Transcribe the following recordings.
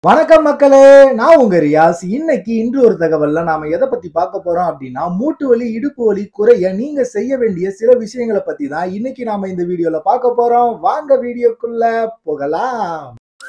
வணக்கம் மக்களே நான் உங்க ரியாஸ் இன்னைக்கு இன்று ஒரு தகவல்ல நாம எதை பத்தி பார்க்க போறோம் அப்படின்னா மூட்டு வலி இடுப்பு வலி குறைய நீங்க செய்ய வேண்டிய சில விஷயங்களை பத்தி தான் இன்னைக்கு நாம இந்த வீடியோல பார்க்க போறோம் வாங்க வீடியோக்குள்ள போகலாம்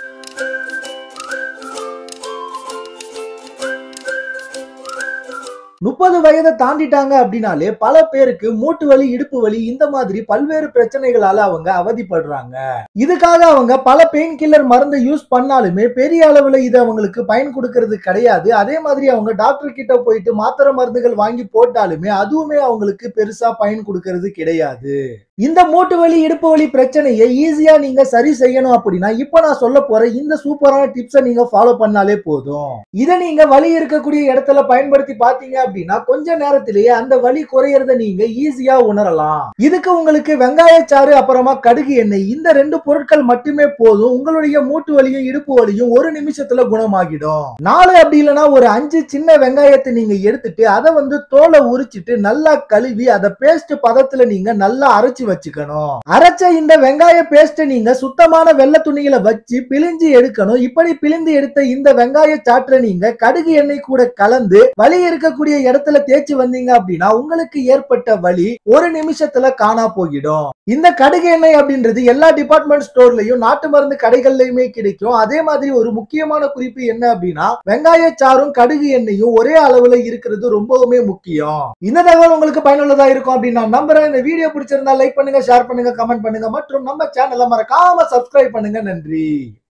முப்பது வயதை தாண்டிட்டாங்க அப்படின்னாலே பல பேருக்கு மூட்டு வலி இடுப்பு வலி இந்த மாதிரி பல்வேறு பிரச்சனைகளால அவங்க அவதிப்படுறாங்க இதுக்காக அவங்க பல பெயின் கில்லர் மருந்து யூஸ் பண்ணாலுமே பெரிய அளவுல இது அவங்களுக்கு பயன் கொடுக்கறது கிடையாது அதே மாதிரி அவங்க டாக்டர் கிட்ட போயிட்டு மாத்திரை மருந்துகள் வாங்கி போட்டாலுமே அதுவுமே அவங்களுக்கு பெருசா பயன் கொடுக்கறது கிடையாது இந்த மூட்டு வலி இடுப்பு வலி பிரச்சனையை ஈஸியா நீங்க சரி செய்யணும் அப்படின்னா இப்ப நான் சொல்ல போற இந்த சூப்பரான டிப்ஸை நீங்க ஃபாலோ பண்ணாலே போதும் இதை நீங்க வலி இருக்கக்கூடிய இடத்துல பயன்படுத்தி பாத்தீங்க அப்படின்னா கொஞ்ச நேரத்திலேயே அந்த வலி குறையறத நீங்க ஈஸியா உணரலாம் இதுக்கு உங்களுக்கு வெங்காயச்சாறு அப்புறமா கடுகு எண்ணெய் இந்த ரெண்டு பொருட்கள் மட்டுமே போதும் உங்களுடைய மூட்டு வலியும் இடுப்பு வலியும் ஒரு நிமிஷத்துல குணமாகிடும் நாலு அப்படி இல்லைன்னா ஒரு அஞ்சு சின்ன வெங்காயத்தை நீங்க எடுத்துட்டு அதை வந்து தோலை உரிச்சிட்டு நல்லா கழுவி அதை பேஸ்ட் பதத்துல நீங்க நல்லா அரைச்சு வச்சுக்கணும் அரைச்ச இந்த வெங்காய பேஸ்ட் நீங்க சுத்தமான வெள்ளை துணியில வச்சு பிழிஞ்சு எடுக்கணும் இப்படி பிழிந்து எடுத்த இந்த வெங்காய சாற்றை நீங்க கடுகு எண்ணெய் கூட கலந்து வலி இருக்கக்கூடிய இடத்துல தேய்ச்சி வந்தீங்க அப்படின்னா உங்களுக்கு ஏற்பட்ட வலி ஒரு நிமிஷத்துல காணா போயிடும் இந்த கடுகு எண்ணெய் அப்படின்றது எல்லா டிபார்ட்மெண்ட் ஸ்டோர்லயும் நாட்டு மருந்து கடைகள்லயுமே கிடைக்கும் அதே மாதிரி ஒரு முக்கியமான குறிப்பு என்ன அப்படின்னா வெங்காய சாறும் கடுகு எண்ணெயும் ஒரே அளவுல இருக்கிறது ரொம்பவுமே முக்கியம் இந்த தகவல் உங்களுக்கு பயனுள்ளதா இருக்கும் அப்படின்னு நான் நம்புறேன் இந்த வீடியோ பிடிச்சிருந்தா லைக் பண்ணுங்க ஷேர் பண்ணுங்க கமெண்ட் பண்ணுங்க மற்றும் நம்ம சேனலை மறக்காம சப்ஸ்கிரைப் பண்ணுங்க நன்றி